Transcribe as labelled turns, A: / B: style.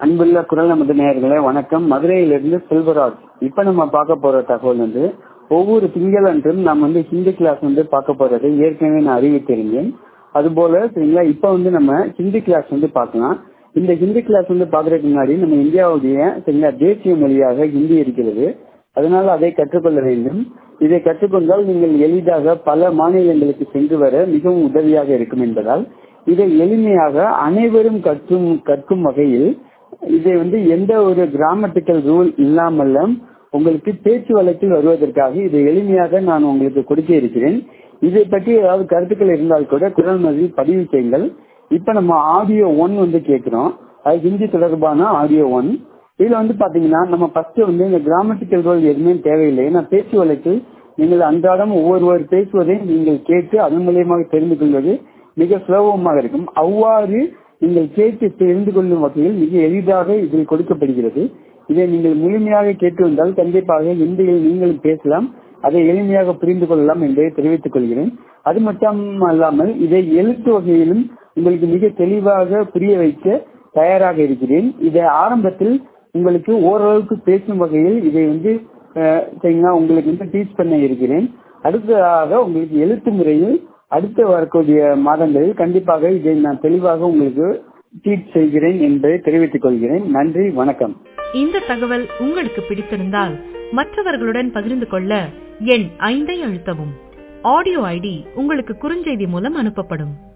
A: அன்புள்ள குரல் நமது நேயர்களே வணக்கம் மதுரையிலிருந்து செல்வராஜ் இப்ப நம்ம பார்க்க போற தகவல் வந்து ஒவ்வொரு திங்களன்றும் நாம் வந்து ஹிந்தி கிளாஸ் வந்து பார்க்க போறதை ஏற்கனவே நான் அறிவித்திருந்தேன் அதுபோல சரிங்களா இப்ப வந்து நம்ம ஹிந்தி கிளாஸ் வந்து பார்க்கலாம் இந்த ஹிந்தி கிளாஸ் வந்து பாக்குறதுக்கு முன்னாடி நம்ம இந்தியாவுடைய சரிங்களா தேசிய மொழியாக ஹிந்தி இருக்கிறது அதனால அதை கற்றுக்கொள்ள வேண்டும் இதை கற்றுக்கொண்டால் நீங்கள் எளிதாக பல மாநிலங்களுக்கு சென்று வர மிகவும் உதவியாக இருக்கும் என்பதால் இதை எளிமையாக அனைவரும் கற்கும் கற்கும் வகையில் இதை வந்து எந்த ஒரு கிராமட்டிக்கல் ரூல் இல்லாமலும் உங்களுக்கு பேச்சு வழக்கில் வருவதற்காக இதை எளிமையாக நான் உங்களுக்கு கொடுக்க இருக்கிறேன் இதை பற்றி ஏதாவது கருத்துக்கள் இருந்தால் கூட குரல் மதில் பதிவு செய்யுங்கள் இப்ப நம்ம ஆடியோ ஒன் வந்து கேட்கிறோம் அது ஹிந்தி தொடர்பான ஆடியோ ஒன் இதுல வந்து பாத்தீங்கன்னா நம்ம ஃபர்ஸ்ட் வந்து இந்த கிராமட்டிக்கல் ரோல் எதுவுமே தேவையில்லை ஏன்னா பேச்சு வழக்கில் நீங்கள் அன்றாடம் ஒவ்வொருவர் பேசுவதை நீங்கள் கேட்டு அதன் மூலியமாக தெரிந்து கொள்வது மிக சுலபமாக இருக்கும் அவ்வாறு நீங்கள் கேட்டு தெரிந்து கொள்ளும் வகையில் மிக எளிதாக இதில் கொடுக்கப்படுகிறது இதை நீங்கள் முழுமையாக கேட்டு வந்தால் கண்டிப்பாக இந்தியில் நீங்களும் பேசலாம் அதை எளிமையாக புரிந்து கொள்ளலாம் என்பதை தெரிவித்துக் கொள்கிறேன் அது மட்டும் அல்லாமல் இதை எழுத்து வகையிலும் உங்களுக்கு மிக தெளிவாக புரிய வைக்க தயாராக இருக்கிறேன் இதை ஆரம்பத்தில் உங்களுக்கு ஓரளவுக்கு பேசும் வகையில் இதை வந்து சரிங்களா உங்களுக்கு வந்து டீச் பண்ண இருக்கிறேன் அடுத்ததாக உங்களுக்கு எழுத்து முறையில் அடுத்து வரக்கூடிய மாதங்களில் கண்டிப்பாக இதை நான் தெளிவாக உங்களுக்கு டீச் செய்கிறேன் என்பதை தெரிவித்துக் கொள்கிறேன் நன்றி வணக்கம்
B: இந்த தகவல் உங்களுக்கு பிடித்திருந்தால் மற்றவர்களுடன் பகிர்ந்து கொள்ள எண் ஐந்தை அழுத்தவும் ஆடியோ ஐடி உங்களுக்கு குறுஞ்செய்தி மூலம் அனுப்பப்படும்